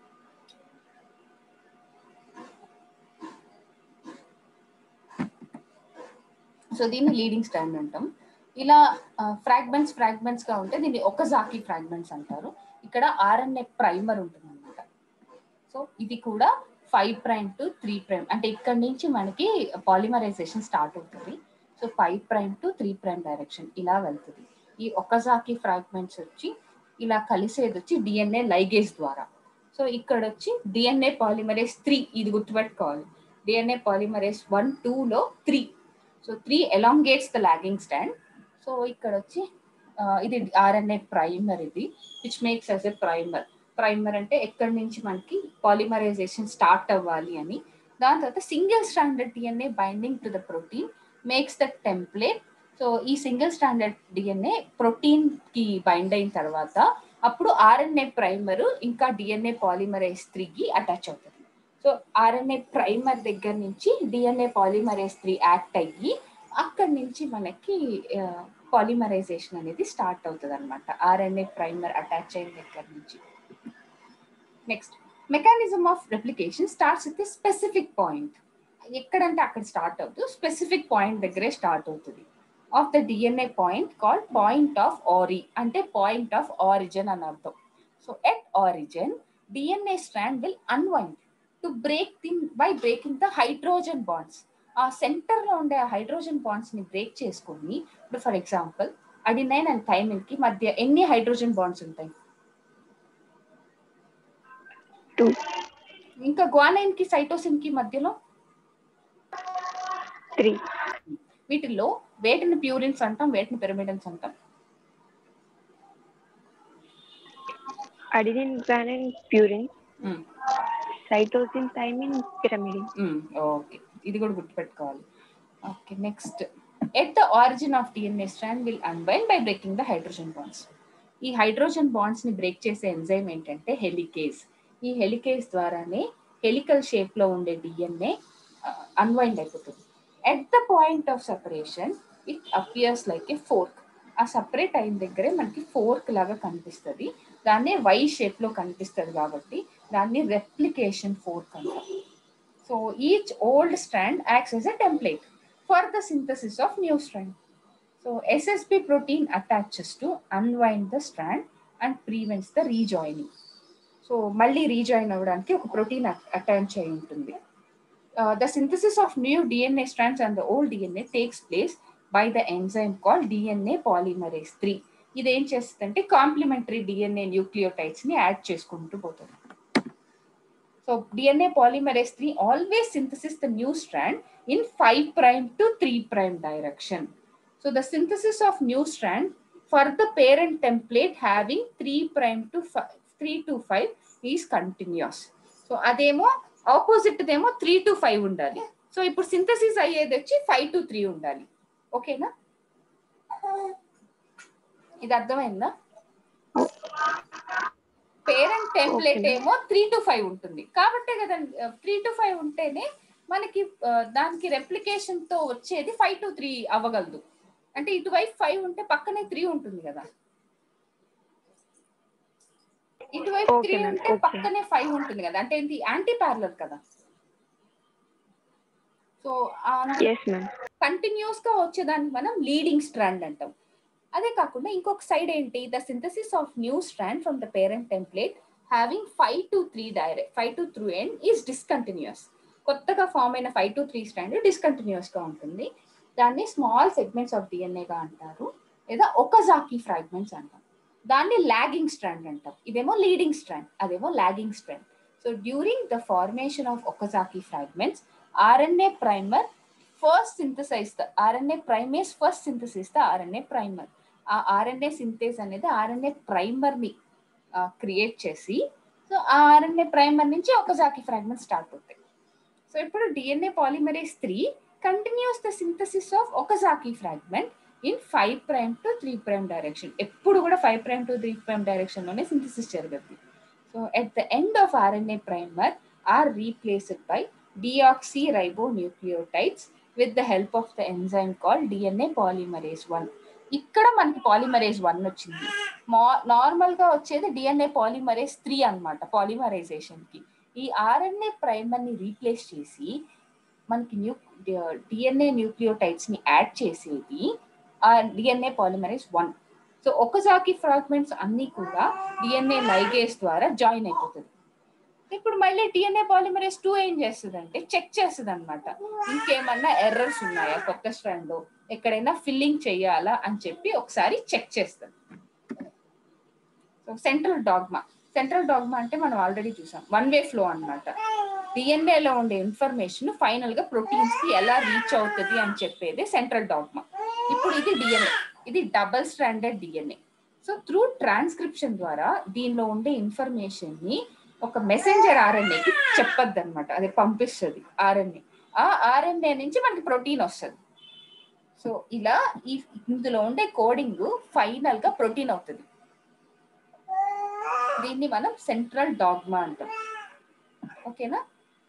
సో దీన్ని లీడింగ్ స్టాండ్ అంటాం ఇలా ఫ్రాగ్మెంట్స్ ఫ్రాగ్మెంట్స్ గా ఉంటే దీన్ని ఒక జాకీ ఫ్రాగ్మెంట్స్ అంటారు ఇక్కడ ఆర్ఎన్ఏ ప్రైమర్ ఉంటుంది అనమాట సో ఇది కూడా five prime to three prime అంటే ఇక్కడ నుంచి మనకి పాలిమరైజేషన్ స్టార్ట్ అవుతుంది so five prime to three prime direction ఇలా వెళ్తుంది ఈ ఒక్కజాకి ఫ్రాగ్మెంట్స్ వచ్చి ఇలా కలిసేది వచ్చి డిఎన్ఏ లైగేస్ ద్వారా సో ఇక్కడ వచ్చి డిఎన్ఏ పాలిమరేస్ త్రీ ఇది గుర్తుపెట్టుకోవాలి డిఎన్ఏ పాలిమరేస్ వన్ టూలో three so three elongates the lagging strand so ఇక్కడ వచ్చి ఆ, ఇది ఆర్ఎన్ఏ ప్రైమర్ ఇది which makes as a primer primer అంటే ఎక్కడి నుంచి మనకి పాలిమరైజేషన్ స్టార్ట్ అవ్వాలి అని దాని తర్వాత single stranded DNA binding to the protein makes the template so ఈ సింగిల్ స్టాండర్డ్ డిఎన్ఏ ప్రోటీన్ కి బైండ్ అయిన తర్వాత అప్పుడు ఆర్ఎన్ఏ ప్రైమర్ ఇంకా డిఎన్ఏ పాలిమరైజ్ త్రీకి అటాచ్ అవుతుంది సో ఆర్ఎన్ఏ ప్రైమర్ దగ్గర నుంచి డిఎన్ఏ పాలిమరైజ్ త్రీ యాక్ట్ అయ్యి అక్కడి నుంచి మనకి పాలిమరైజేషన్ అనేది స్టార్ట్ అవుతుంది అనమాట ఆర్ఎన్ఏ ప్రైమర్ అటాచ్ అయిన దగ్గర నుంచి next mechanism of replication starts with specific point ఎక్కడంటే అక్కడ స్టార్ట్ అవుతూ స్పెసిఫిక్ పాయింట్ దగ్గరే స్టార్ట్ అవుతుంది of the DNA point called point of ori అంటే పాయింట్ ఆఫ్ ఆరిజిన్ అని అర్థం so at origin DNA strand will unwind to break thing by breaking the hydrogen bonds ఆ centre లో ఉండే ఆ హైడ్రోజన్ బాండ్స్ ని బ్రేక్ చేసుకొని ఇప్పుడు for example adenine and thymine కి మధ్య ఎన్ని హైడ్రోజన్ బాండ్స్ ఉంటాయి టూ ఇంకా గ్వానైన్ కి సైటోసిన్ కి మధ్యలో త్రీ వీటిల్లో వేటిని ప్యూరిన్స్ అంటాం వేటిని పిరమిడన్స్ అంటాం adenine guanine purine cytosine thymine pyrimidine okay ఇది కూడా గుర్తుపెట్టుకోవాలి okay next at the origin of DNA strand will unwind by breaking the hydrogen bonds ఈ హైడ్రోజన్ బాండ్స్ ని బ్రేక్ చేసే ఎంజైమ్ ఏంటంటే హెలికేస్ ఈ హెలికేస్ ద్వారానే హెలికల్ షేప్ లో ఉండే డిఎన్ఏ అన్వైండ్ అయిపోతుంది at the point of separation it appears like a fork ఆ సపరేట్ అయిన దగ్గరే మనకి ఫోర్క్ లాగా కనిపిస్తుంది దాన్నే వై షేప్ లో కనిపిస్తుంది కాబట్టి దాన్ని రెప్లికేషన్ ఫోర్క్ అంటాం so each old strand acts as a template for the synthesis of new strand so SSP protein attaches to unwind the strand and prevents the rejoining so మళ్ళీ rejoin అవ్వడానికి ఒక protein attach అయి ఉంటుంది the synthesis of new DNA strands and the old DNA takes place by the enzyme call DNA polymerase three ఇది ఏం చేస్తుందంటే complementary DNA nucleotides ని add చేసుకుంటూ పోతుంది so DNA polymerase three always synthesis the new strand in five prime to three prime direction so the synthesis of new strand for the parent template having three prime to five three to five is continuous so అదేమో opposite దేమో three to five ఉండాలి so ఇప్పుడు synthesis అయ్యేది వచ్చి five to three ఉండాలి ఓకేనా ఇది అర్థమైందా పేరెంట్ టెంప్లెట్ Okay. ఏమో త్రీ టు ఫైవ్ ఉంటుంది కాబట్టే కదండి త్రీ టు ఫైవ్ ఉంటేనే మనకి ఆ, దానికి రెప్లికేషన్ తో వచ్చేది ఫైవ్ టు త్రీ అవ్వగలదు అంటే ఇటువైపు ఫైవ్ ఉంటే పక్కనే త్రీ ఉంటుంది కదా ఇటువైపు Okay, త్రీ ma'am. ఉంటే Okay. పక్కనే ఫైవ్ ఉంటుంది కదా అంటే ఇది యాంటీ ప్యారలర్ కదా సో ఎస్ మ్యామ్ కంటిన్యూస్ గా వచ్చేదాన్ని మనం లీడింగ్ స్ట్రాండ్ అంటాం అదే కాకుండా ఇంకొక సైడ్ ఏంటి the synthesis of new strand from the parent template having five to three direct five to three end is discontinuous కొత్తగా ఫామ్ అయిన five to three strand discontinuous గా ఉంటుంది దాన్ని స్మాల్ సెగ్మెంట్స్ ఆఫ్ డిఎన్ఏగా అంటారు లేదా ఒకజాకి ఫ్రాగ్మెంట్స్ అంటాం దాన్ని లాగింగ్ స్ట్రాండ్ అంటాం ఇదేమో లీడింగ్ స్ట్రాండ్ అదేమో lagging strand so during the formation of Okazaki fragments RNA primer first synthesize the RNA primase first synthesis the RNA primer ఆ ఆర్ఎన్ఏ సింథేస్ అనేది RNA primer ని క్రియేట్ చేసి so ఆ RNA primer నుంచి Okazaki fragment start అవుతాయి so ఇప్పుడు DNA polymerase three continues the synthesis of Okazaki fragment in five prime to three prime direction ఎప్పుడు కూడా five prime to three prime direction లోనే synthesis జరుగుతుంది so at the end of RNA primer are replaced by deoxyribonucleotides with the help of the enzyme call DNA polymerase one ఇక్కడ మనకి polymerase one వచ్చింది normal గా వచ్చేది DNA polymerase three అనమాట polymerization కి ఈ ఆర్ఎన్ఏ ప్రైమర్ ని replace చేసి మనకి న్యూ డిఎన్ఏ న్యూక్లియోటైడ్స్ ని యాడ్ చేసేది ఆ DNA polymerase one so Okazaki fragments అన్ని కూడా డిఎన్ఏ లైగేస్ ద్వారా జాయిన్ అయిపోతుంది ఇప్పుడు మళ్ళీ డిఎన్ఏ పాలిమరేస్ టూ ఏం చేస్తుంది అంటే చెక్ చేస్తుంది అనమాట ఇంకేమన్నా ఎర్రర్స్ ఉన్నాయా కొత్త స్ట్రాండ్ లో ఎక్కడైనా ఫిల్లింగ్ చేయాలా అని చెప్పి ఒకసారి చెక్ చేస్తుంది so central dogma central dogma అంటే మనం ఆల్రెడీ చూసాం వన్ వే ఫ్లో అనమాట డిఎన్ఏలో ఉండే ఇన్ఫర్మేషన్ ఫైనల్ గా ప్రోటీన్స్ కి ఎలా రీచ్ అవుతుంది అని చెప్పేది సెంట్రల్ డాగ్మా ఇప్పుడు ఇది డిఎన్ఏ ఇది double stranded DNA so through transcription ద్వారా దీనిలో ఉండే ఇన్ఫర్మేషన్ ని ఒక మెసెంజర్ ఆర్ఎన్ఏకి చెప్పద్దు అనమాట అది పంపిస్తుంది ఆర్ఎన్ఏ ఆ ఆర్ఎన్ఏ నుంచి మనకి ప్రోటీన్ వస్తుంది సో ఇలా ఈ ఇందులో ఉండే కోడింగ్ ఫైనల్ గా ప్రోటీన్ అవుతుంది దీన్ని మనం సెంట్రల్ డాగ్మా అంటాం ఓకేనా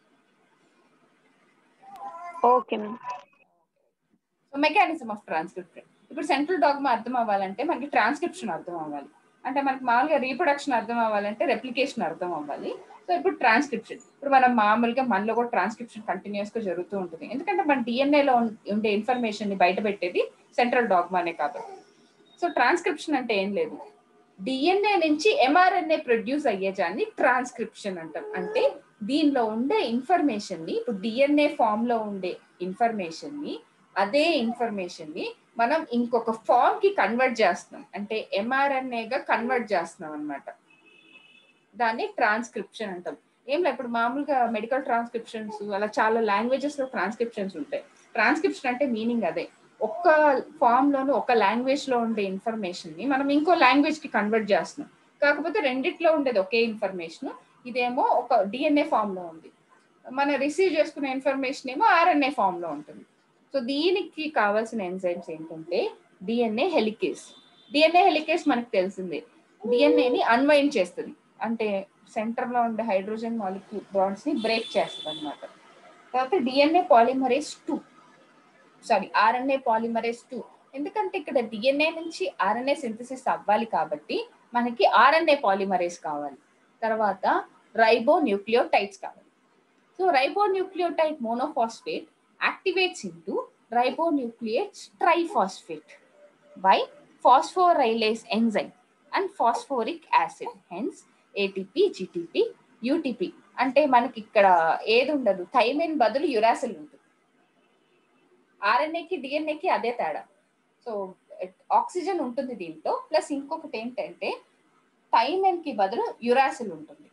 okay ma'am so mechanism of transcription ఇప్పుడు సెంట్రల్ డాగ్మా అర్థం అవ్వాలంటే మనకి ట్రాన్స్క్రిప్షన్ అర్థం అవ్వాలి అంటే మనకి మామూలుగా రీప్రొడక్షన్ అర్థం అవ్వాలంటే రెప్లికేషన్ అర్థం అవ్వాలి సో ఇప్పుడు ట్రాన్స్క్రిప్షన్ ఇప్పుడు మనం మామూలుగా మనలో కూడా ట్రాన్స్క్రిప్షన్ కంటిన్యూస్ గా జరుగుతూ ఉంటుంది ఎందుకంటే మన DNA లో ఉం- ఉండే ఇన్ఫర్మేషన్ ని బయట పెట్టేది సెంట్రల్ డాగ్మానే కాబట్టి సో ట్రాన్స్క్రిప్షన్ అంటే ఏం లేదు డిఎన్ఏ నుంచి ఎంఆర్ఎన్ఏ ప్రొడ్యూస్ అయ్యేదాన్ని ట్రాన్స్క్రిప్షన్ అంటాం అంటే దీనిలో ఉండే ఇన్ఫర్మేషన్ ని ఇప్పుడు డిఎన్ఏ ఫామ్ లో ఉండే ఇన్ఫర్మేషన్ ని అదే ఇన్ఫర్మేషన్ ని మనం ఇంకొక ఫామ్ కి కన్వర్ట్ చేస్తున్నాం అంటే mRNA గా కన్వర్ట్ చేస్తున్నాం అన్నమాట దాన్ని ట్రాన్స్క్రిప్షన్ అంటాం ఏం లేదు ఇప్పుడు మామూలుగా మెడికల్ ట్రాన్స్క్రిప్షన్స్ అలా చాలా లాంగ్వేజెస్ లో ట్రాన్స్క్రిప్షన్స్ ఉంటాయి ట్రాన్స్క్రిప్షన్ అంటే మీనింగ్ అదే ఒక్క ఫామ్ లోను ఒక లాంగ్వేజ్ లో ఉండే ఇన్ఫర్మేషన్ ని మనం ఇంకో లాంగ్వేజ్ కి కన్వర్ట్ చేస్తున్నాం కాకపోతే రెండిట్లో ఉండేది ఒకే ఇన్ఫర్మేషన్ ఇదేమో ఒక డిఎన్ఏ ఫామ్ లో ఉంది మనం రిసీవ్ చేసుకునే ఇన్ఫర్మేషన్ ఏమో ఆర్ఎన్ఏ ఫామ్ లో ఉంటుంది సో దీనికి కావాల్సిన ఎంజైమ్స్ ఏంటంటే డిఎన్ఏ హెలికేస్ డిఎన్ఏ హెలికేస్ మనకు తెలిసిందే డిఎన్ఏని అన్వైండ్ చేస్తుంది అంటే సెంటర్ లో ఉండే హైడ్రోజన్ మాలిక్యూల్ బాండ్స్ ని బ్రేక్ చేస్తుంది అనమాట తర్వాత DNA polymerase two sorry RNA polymerase two ఎందుకంటే ఇక్కడ డిఎన్ఏ నుంచి ఆర్ఎన్ఏ సింథసిస్ అవ్వాలి కాబట్టి మనకి ఆర్ఎన్ఏ పాలిమరేస్ కావాలి తర్వాత రైబో న్యూక్లియోటైడ్స్ కావాలి so ribonucleotide monophosphate activates into ribonucleate triphosphate by phosphorylase enzyme and phosphoric acid hence ATP GTP UTP అంటే మనకి ఇక్కడ ఏది ఉండదు థైమిన్ బదులు యురాసిల్ ఉంటుంది ఆర్ఎన్ఏకి డిఎన్ఏకి అదే తేడా సో ఆక్సిజన్ ఉంటుంది దీంట్లో ప్లస్ ఇంకొకటి ఏంటంటే థైమిన్ కి బదులు యురాసిల్ ఉంటుంది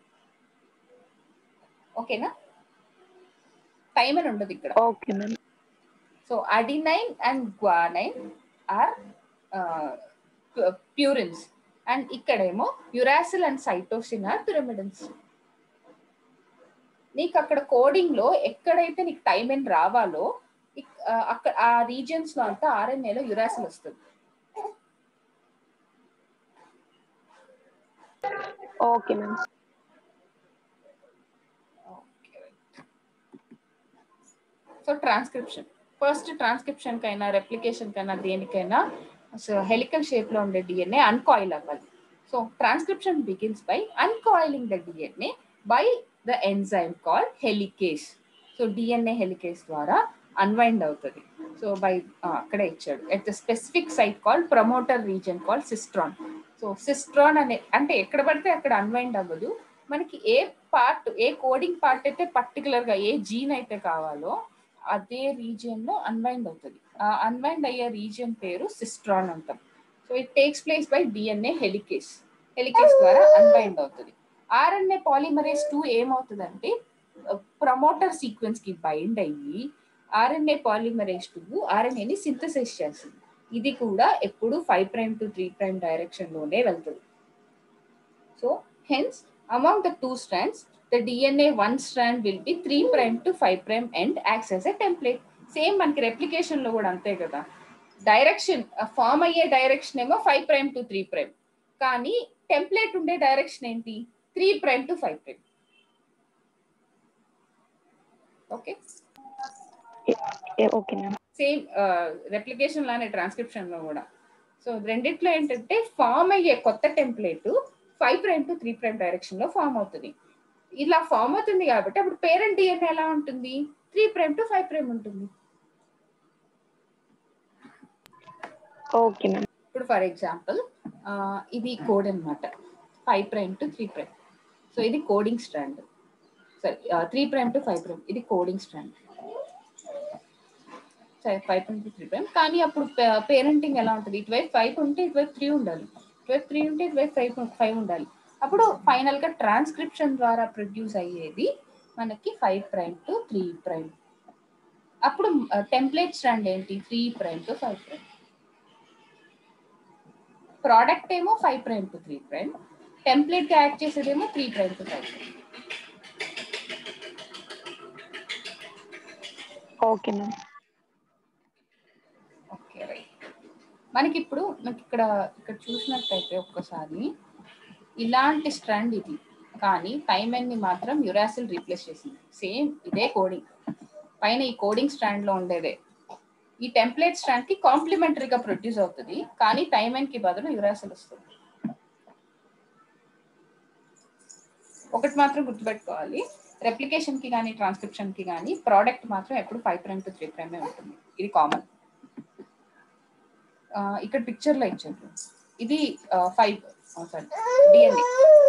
ఓకేనా థైమిన్ ఉండదు ఇక్కడ okay ma'am so adenine and guanine are purines and ఇక్కడేమో uracil and cytosine are pyrimidines నీకు అక్కడ కోడింగ్ లో ఎక్కడైతే నీకు టైమిన్ రావాలో ఇక్- ఆ, అక్కడ ఆ రీజియన్స్ లో అంతా ఆర్ఎన్ఏలో యురాసిల్ వస్తుంది okay ma'am so transcription first transcription కైనా రెప్లికేషన్ కైనా దేనికైనా సో హెలికల్ షేప్ లో ఉండే డిఎన్ఏ అన్కాయిల్ అవ్వాలి so transcription begins by uncoiling the DNA by the enzyme call helicase so DNA helicase ద్వారా అన్వైండ్ అవుతుంది సో బై అక్కడే ఇచ్చాడు at the specific site call promoter region call cistron so cistron అనే అంటే ఎక్కడ పడితే అక్కడ అన్వైండ్ అవ్వదు మనకి ఏ పార్ట్ ఏ కోడింగ్ పార్ట్ అయితే పర్టికులర్ గా ఏ జీన్ అయితే కావాలో అదే రీజియన్ లో అన్వైండ్ అవుతుంది ఆ అన్వైండ్ అయ్యే రీజియన్ పేరు సిస్ట్రాన్ అంటాం so it takes place by DNA helicase helicase ద్వారా అన్వైండ్ అవుతుంది ఆర్ఎన్ఏ పాలిమరేస్ టూ ఏమవుతుందంటే ప్రమోటర్ సీక్వెన్స్ కి బైండ్ అయ్యి ఆర్ఎన్ఏ పాలిమరేస్ టూ ఆర్ఎన్ఏని సింథసైజ్ చేస్తుంది ఇది కూడా ఎప్పుడు five prime to three prime direction లోనే వెళ్తుంది so hence among the two strands the DNA one strand will be 3 prime to 5 prime end acts as a template. Same మనకి replication లో కూడా అంతే కదా డైరెక్షన్ ఫామ్ అయ్యే డైరెక్షన్ ఏమో five prime to three prime కానీ టెంప్లెట్ ఉండే direction ఏంటి three prime to five prime okay okay ma'am same replication లానే ట్రాన్స్క్రిప్షన్ లో కూడా సో రెండిట్లో ఏంటంటే ఫామ్ అయ్యే కొత్త template five prime to three prime direction లో ఫామ్ అవుతుంది ఇలా ఫామ్ అవుతుంది కాబట్టి అప్పుడు పేరెంట్ డిఎన్ఏ ఎలా ఉంటుంది three prime to five prime ఉంటుంది ఓకే మ్యామ్ ఇప్పుడు ఫర్ ఎగ్జాంపుల్ ఇది కోడ్ అన్నమాట five prime to three prime so ఇది కోడింగ్ స్ట్రాండ్ సరే three prime to five prime ఇది కోడింగ్ స్ట్రాండ్ సరే five prime to three prime కానీ అప్పుడు పేరెంటింగ్ ఎలా ఉంటుంది ఇటువైపు ఫైవ్ ఉంటే ఇటువైపు త్రీ ఉండాలి ఇటువైపు త్రీ ఉంటే ఇటువైపు ఫైవ్ ఫైవ్ ఉండాలి అప్పుడు ఫైనల్ గా ట్రాన్స్క్రిప్షన్ ద్వారా ప్రొడ్యూస్ అయ్యేది మనకి five prime to three prime అప్పుడు టెంప్లెట్ స్ట్రాండ్ ఏంటి three prime to five prime product ఏమో five prime to three prime template గా యాడ్ చేసేదేమో three prime to five prime okay ma'am okay right మనకి ఇప్పుడు మనకి ఇక్కడ ఇక్కడ చూసినట్టయితే ఒక్కసారి ఇలాంటి స్ట్రాండ్ ఇది కానీ థైమెన్ ని మాత్రం యురాసిల్ రీప్లేస్ చేసింది సేమ్ ఇదే కోడింగ్ పైన ఈ కోడింగ్ స్ట్రాండ్ లో ఉండేదే ఈ టెంప్లెట్ స్ట్రాండ్ కి కాంప్లిమెంటరీగా ప్రొడ్యూస్ అవుతుంది కానీ థైమెన్ కి బదులు యురాసిల్ వస్తుంది ఒకటి మాత్రం గుర్తుపెట్టుకోవాలి రెప్లికేషన్ కి కానీ ట్రాన్స్క్రిప్షన్ కి కానీ ప్రోడక్ట్ మాత్రం ఎప్పుడు ఫైవ్ ప్రైమ్ టు త్రీ ప్రైమే ఉంటుంది ఇది కామన్ ఇక్కడ పిక్చర్ లో ఇచ్చారు ఇది ఫైవ్ సారీ డిఎన్ఏ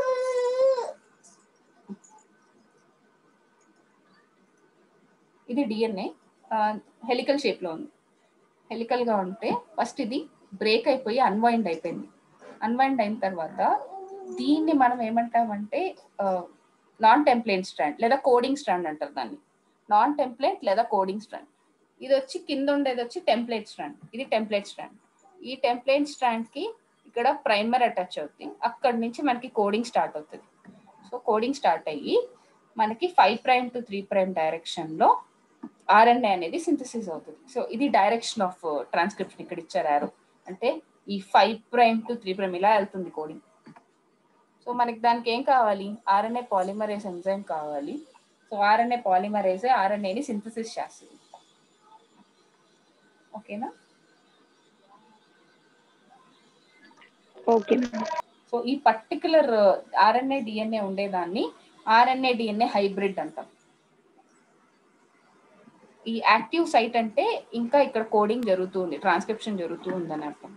ఇది డిఎన్ఏ హెలికల్ షేప్ లో ఉంది హెలికల్ గా ఉంటే ఫస్ట్ ఇది బ్రేక్ అయిపోయి అన్వైండ్ అయిపోయింది అన్వైండ్ అయిన తర్వాత దీన్ని మనం ఏమంటామంటే నాన్ టెంప్లెట్ స్ట్రాండ్ లేదా కోడింగ్ స్ట్రాండ్ అంటారు దాన్ని నాన్ టెంప్లెట్ లేదా కోడింగ్ స్ట్రాండ్ ఇది వచ్చి కింద ఉండేది వచ్చి టెంప్లెట్ స్ట్రాండ్ ఇది టెంప్లెట్ స్ట్రాండ్ ఈ టెంప్లెట్ స్ట్రాండ్ కి ఇక్కడ ప్రైమర్ అటాచ్ అవుతుంది అక్కడ నుంచి మనకి కోడింగ్ స్టార్ట్ అవుతుంది సో కోడింగ్ స్టార్ట్ అయ్యి మనకి five prime to three prime direction లో ఆర్ఎన్ఏ అనేది సింథసిస్ అవుతుంది సో ఇది డైరెక్షన్ ఆఫ్ ట్రాన్స్క్రిప్షన్ ఇక్కడ ఇచ్చారు యారో అంటే ఈ five prime to three prime ఇలా వెళ్తుంది కోడింగ్ సో మనకి దానికి ఏం కావాలి ఆర్ఎన్ఏ పాలిమరేజ్ ఎంజైమ్ కావాలి సో ఆర్ఎన్ఏ పాలిమరేజ్ ఆర్ఎన్ఏని సింథసిస్ చేస్తుంది ఓకేనా ఓకే మ్యామ్ సో ఈ పర్టికులర్ ఆర్ఎన్ఏ డిఎన్ఏ ఉండేదాన్ని ఆర్ఎన్ఏ డిఎన్ఏ హైబ్రిడ్ అంటాం ఈ యాక్టివ్ సైట్ అంటే ఇంకా ఇక్కడ కోడింగ్ జరుగుతుంది ట్రాన్స్క్రిప్షన్ జరుగుతూ ఉందని అర్థం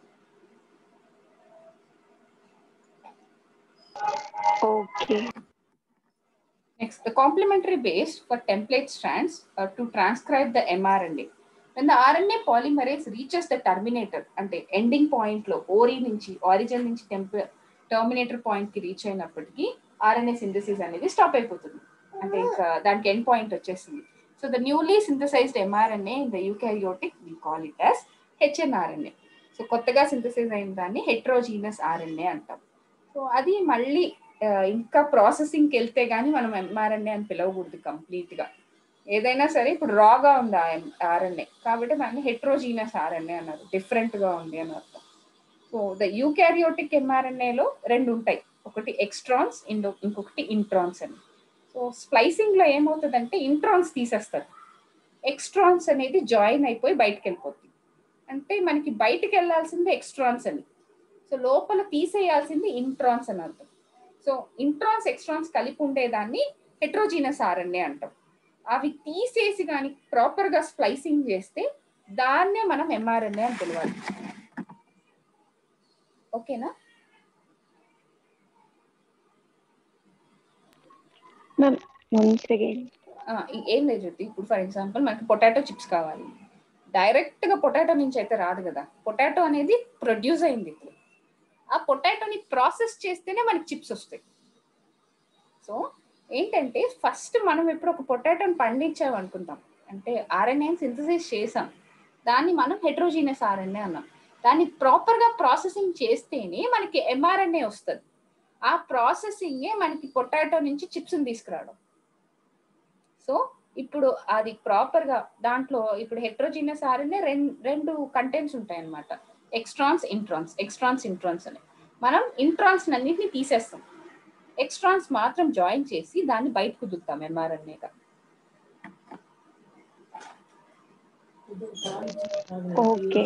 okay Next, the complementary base for template strands uh, to transcribe the mRNA. When the RNA polymerase reaches the terminator, అంటే ఎండింగ్ పాయింట్ లో ఓరి నుంచి ఆరిజిన్ నుంచి టెంప టర్మినేటర్ పాయింట్ కి రీచ్ అయినప్పటికీ ఆర్ఎన్ఏ సింథసిస్ అనేది స్టాప్ అయిపోతుంది అంటే ఇంకా దానికి ఎండ్ పాయింట్ వచ్చేసింది so the newly synthesized mRNA in the eukaryotic we call it as hnRNA so కొత్తగా సింథసైజ్ అయిన దాన్ని హెట్రోజీనస్ ఆర్ఎన్ఏ అంటాం సో అది మళ్ళీ ఆ, ఇంకా ప్రాసెసింగ్కి వెళ్తే గానీ మనం ఎంఆర్ఎన్ఏ అని పిలవకూడదు కంప్లీట్ గా ఏదైనా సరే ఇప్పుడు రాగా ఉంది ఆ ఆర్ఎన్ఏ కాబట్టి దాన్ని హెట్రోజీనస్ ఆర్ఎన్ఏ అన్నారు డిఫరెంట్ గా ఉంది అని అర్థం సో ద యూకారియోటిక్ ఎంఆర్ఎన్ఏలో రెండు ఉంటాయి ఒకటి ఎక్స్ట్రాన్స్ ఇండో ఇంకొకటి ఇంట్రాన్స్ అని సో స్ప్లైసింగ్ లో ఏమవుతుందంటే ఇంట్రాన్స్ తీసేస్తారు ఎక్స్ట్రాన్స్ అనేది జాయిన్ అయిపోయి బయటకు వెళ్ళిపోతుంది అంటే మనకి బయటకు వెళ్ళాల్సింది ఎక్స్ట్రాన్స్ అని సో లోపల తీసేయాల్సింది ఇంట్రాన్స్ అని అర్థం సో ఇంట్రాన్స్ ఎక్స్ట్రాన్స్ కలిపి ఉండేదాన్ని హెట్రోజీనస్ ఆర్ఎన్ఏ అంటాం అవి తీసేసి కానీ ప్రాపర్ గా స్ప్లైసింగ్ చేస్తే దాన్నే మనం ఎంఆర్ఎన్ఏ అని పిలవాలి ఓకేనా మ్యామ్ వన్ సెకండ్ ఆ, ఈ- ఏం లేదు జ్యోతి ఇప్పుడు ఫర్ ఎగ్జాంపుల్ మనకి పొటాటో చిప్స్ కావాలి డైరెక్ట్ గా పొటాటో నుంచి అయితే రాదు కదా పొటాటో అనేది ప్రొడ్యూస్ అయింది ఇప్పుడు ఆ పొటాటోని ప్రాసెస్ చేస్తేనే మనకి చిప్స్ వస్తాయి సో ఏంటంటే ఫస్ట్ మనం ఇప్పుడు ఒక పొటాటోని పండించాం అనుకుంటాం అంటే ఆర్ఎన్ఏ సింథసైజ్ చేసాం దాన్ని మనం హెట్రోజీనస్ ఆర్ఎన్ఏ అన్నాం దాన్ని ప్రాపర్ గా ప్రాసెసింగ్ చేస్తేనే మనకి ఎంఆర్ఎన్ఏ వస్తుంది ఆ ప్రాసెసింగే మనకి పొటాటో నుంచి చిప్స్ తీసుకురావడం సో ఇప్పుడు అది ప్రాపర్ గా దాంట్లో ఇప్పుడు హెట్రోజీనియస్ ఆర్ఎన్ఏ రెండు కంటెంట్స్ ఉంటాయి అనమాట ఎక్స్ట్రాన్స్ ఇంట్రాన్స్ ఎక్స్ట్రాన్స్ ఇంట్రాన్స్ అని మనం ఇంట్రాన్స్ అన్నింటినీ తీసేస్తాం ఎక్స్ట్రాన్స్ మాత్రం జాయిన్ చేసి దాన్ని బయట కుదురుతాం ఎంఆర్ఎన్ఏగా okay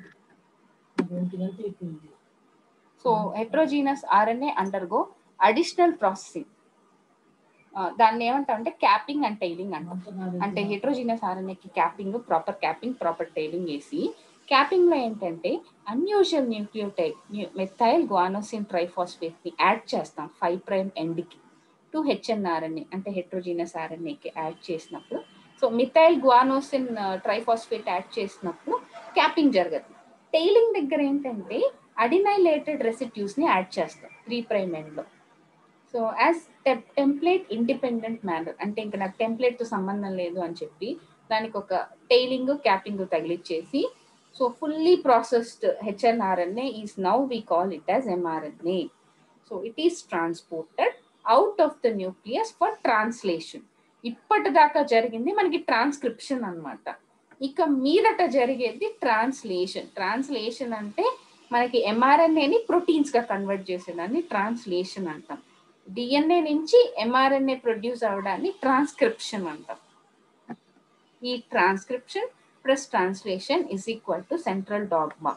so heterogeneous RNA undergo additional processing దాన్ని ఏమంటాం అంటే క్యాపింగ్ అండ్ టైలింగ్ అంటాం అంటే హెట్రోజీనస్ ఆర్ఎన్ఏకి capping proper capping proper tailing వేసి క్యాపింగ్ లో ఏంటంటే unusual nucleotide methyl guanosine triphosphate ని యాడ్ చేస్తాం ఫైవ్ ప్రైమ్ ఎండ్కి టు హెచ్ఎన్ఆర్ఎన్ఏ అంటే హెట్రోజీనస్ ఆర్ఎన్ఏకి యాడ్ చేసినప్పుడు so methyl guanosine triphosphate add చేసినప్పుడు క్యాపింగ్ జరగదు టైలింగ్ దగ్గర ఏంటంటే అడినైలేటెడ్ రెసిడ్యూస్ ని యాడ్ చేస్తాం త్రీ ప్రైమ్ ఎండ్ లో so as template independent manner అంటే ఇంకా నాకు టెంప్లేట్ తో సంబంధం లేదు అని చెప్పి దానికి ఒక టైలింగ్ క్యాపింగ్ తగిలిచ్చేసి so fully processed hnRNA is now we call it as mRNA so it is transported out of the nucleus for translation ఇప్పటిదాకా జరిగింది మనకి ట్రాన్స్క్రిప్షన్ అన్నమాట ఇక మీదట జరిగేది ట్రాన్స్లేషన్ ట్రాన్స్లేషన్ అంటే మనకి ఎంఆర్ఎన్ఏని ప్రోటీన్స్ గా కన్వర్ట్ చేసేదాన్ని ట్రాన్స్లేషన్ అంటాం డిఎన్ఏ నుంచి ఎంఆర్ఎన్ఏ ప్రొడ్యూస్ అవడాన్ని ట్రాన్స్క్రిప్షన్ అంటాం ఈ transcription plus translation is equal to central dogma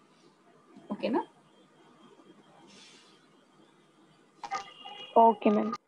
ఓకేనా ఓకే మ్యామ్